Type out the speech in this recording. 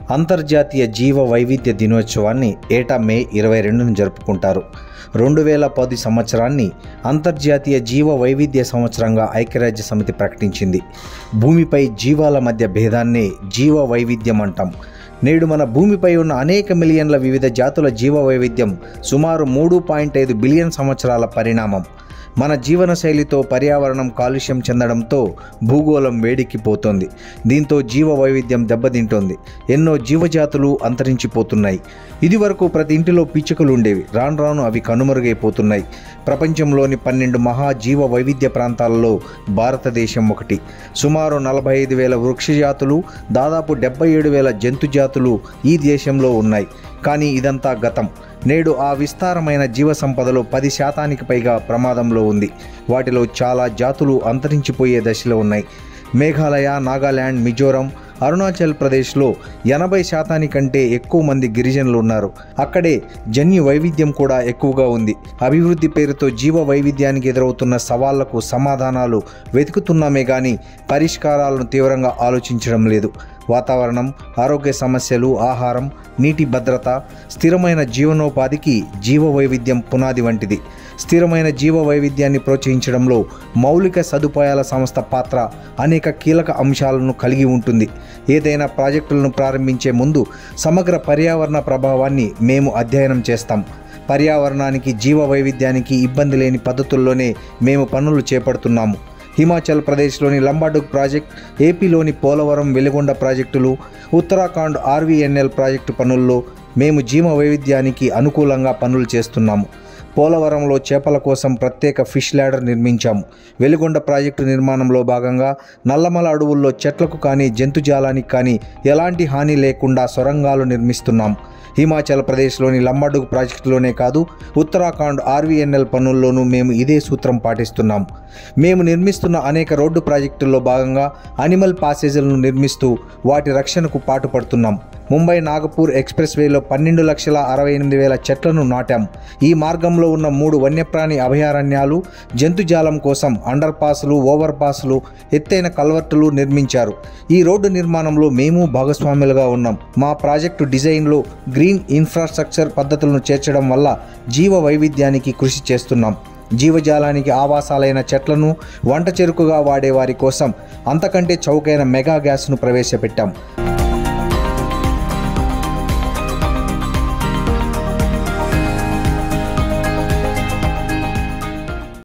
అంతర్జాతీయ జీవ వైవిధ్య దినోత్సవాన్ని ఏటా మే ఇరవై రెండున జరుపుకుంటారు రెండు వేల పది సంవత్సరాన్ని అంతర్జాతీయ జీవ వైవిధ్య సంవత్సరంగా ఐక్యరాజ్య సమితి ప్రకటించింది భూమిపై జీవాల మధ్య భేదాన్నే జీవ వైవిధ్యం అంటాం నేడు మన భూమిపై ఉన్న అనేక మిలియన్ల వివిధ జాతుల జీవ వైవిధ్యం సుమారు మూడు పాయింట్ ఐదు బిలియన్ సంవత్సరాల పరిణామం మన జీవన శైలితో పర్యావరణం కాలుష్యం చెందడంతో భూగోళం వేడెక్కిపోతోంది దీంతో జీవ వైవిధ్యం దెబ్బతింటోంది ఎన్నో జీవజాతులు అంతరించిపోతున్నాయి ఇదివరకు ప్రతి ఇంటిలో పిచ్చుకలు ఉండేవి రాను రాను అవి కనుమరుగైపోతున్నాయి ప్రపంచంలోని పన్నెండు మహా జీవ వైవిధ్య ప్రాంతాలలో భారతదేశం ఒకటి సుమారు నలభై ఐదు వేల వృక్షజాతులు దాదాపు డెబ్బై ఏడు వేల జంతు జాతులు ఈ దేశంలో ఉన్నాయి కానీ ఇదంతా గతం నేడు ఆ విస్తారమైన జీవ సంపదలో పది శాతానికి పైగా ప్రమాదంలో ఉంది వాటిలో చాలా జాతులు అంతరించిపోయే దశలో ఉన్నాయి మేఘాలయ నాగాల్యాండ్ మిజోరం అరుణాచల్ ప్రదేశ్లో ఎనభై శాతానికంటే ఎక్కువ మంది గిరిజనులు ఉన్నారు అక్కడే జన్యు వైవిధ్యం కూడా ఎక్కువగా ఉంది అభివృద్ధి పేరుతో జీవ వైవిధ్యానికి ఎదురవుతున్న సవాళ్లకు సమాధానాలు వెతుకుతున్నామే కానీ పరిష్కారాలను తీవ్రంగా ఆలోచించడం లేదు వాతావరణం ఆరోగ్య సమస్యలు ఆహారం నీటి భద్రత స్థిరమైన జీవనోపాధికి జీవ వైవిధ్యం పునాది వంటిది స్థిరమైన జీవ వైవిధ్యాన్ని ప్రోత్సహించడంలో మౌలిక సదుపాయాల సంస్థ పాత్ర అనేక కీలక అంశాలను కలిగి ఉంటుంది ఏదైనా ప్రాజెక్టులను ప్రారంభించే ముందు సమగ్ర పర్యావరణ ప్రభావాన్ని మేము అధ్యయనం చేస్తాం పర్యావరణానికి జీవ వైవిధ్యానికి ఇబ్బంది లేని పద్ధతుల్లోనే మేము పనులు చేపడుతున్నాము హిమాచల్ ప్రదేశ్లోని లంబాడుగ్ ప్రాజెక్ట్ ఏపీలోని పోలవరం వెలిగొండ ప్రాజెక్టులు ఉత్తరాఖండ్ ఆర్వీఎన్ఎల్ ప్రాజెక్టు పనుల్లో మేము జీవ వైవిధ్యానికి అనుకూలంగా పనులు చేస్తున్నాము పోలవరంలో చేపల కోసం ప్రత్యేక ఫిష్ ల్యాడర్ నిర్మించాము వెలిగొండ ప్రాజెక్టు నిర్మాణంలో భాగంగా నల్లమల అడవుల్లో చెట్లకు కానీ జంతుజాలానికి కానీ ఎలాంటి హాని లేకుండా సొరంగాలు నిర్మిస్తున్నాం హిమాచల్ ప్రదేశ్లోని లంబడుగు ప్రాజెక్టులోనే కాదు ఉత్తరాఖండ్ ఆర్వీఎన్ఎల్ పనుల్లోనూ మేము ఇదే సూత్రం పాటిస్తున్నాం మేము నిర్మిస్తున్న అనేక రోడ్డు ప్రాజెక్టుల్లో భాగంగా అనిమల్ పాసేజీలను నిర్మిస్తూ వాటి రక్షణకు పాటుపడుతున్నాం ముంబై నాగపూర్ ఎక్స్ప్రెస్ వేలో పన్నెండు లక్షల అరవై ఎనిమిది వేల చెట్లను నాటాం ఈ మార్గంలో ఉన్న మూడు వన్యప్రాణి అభయారణ్యాలు జంతుజాలం కోసం అండర్ పాస్లు ఓవర్ పాస్లు ఎత్తైన కల్వర్టులు నిర్మించారు ఈ రోడ్డు నిర్మాణంలో మేము భాగస్వాములుగా ఉన్నాం మా ప్రాజెక్టు డిజైన్లో గ్రీన్ ఇన్ఫ్రాస్ట్రక్చర్ పద్ధతులను చేర్చడం వల్ల జీవ వైవిధ్యానికి కృషి చేస్తున్నాం జీవజాలానికి ఆవాసాలైన చెట్లను వంట చెరుకుగా వాడే వారి కోసం అంతకంటే చౌకైన మెగా గ్యాస్ను ప్రవేశపెట్టాం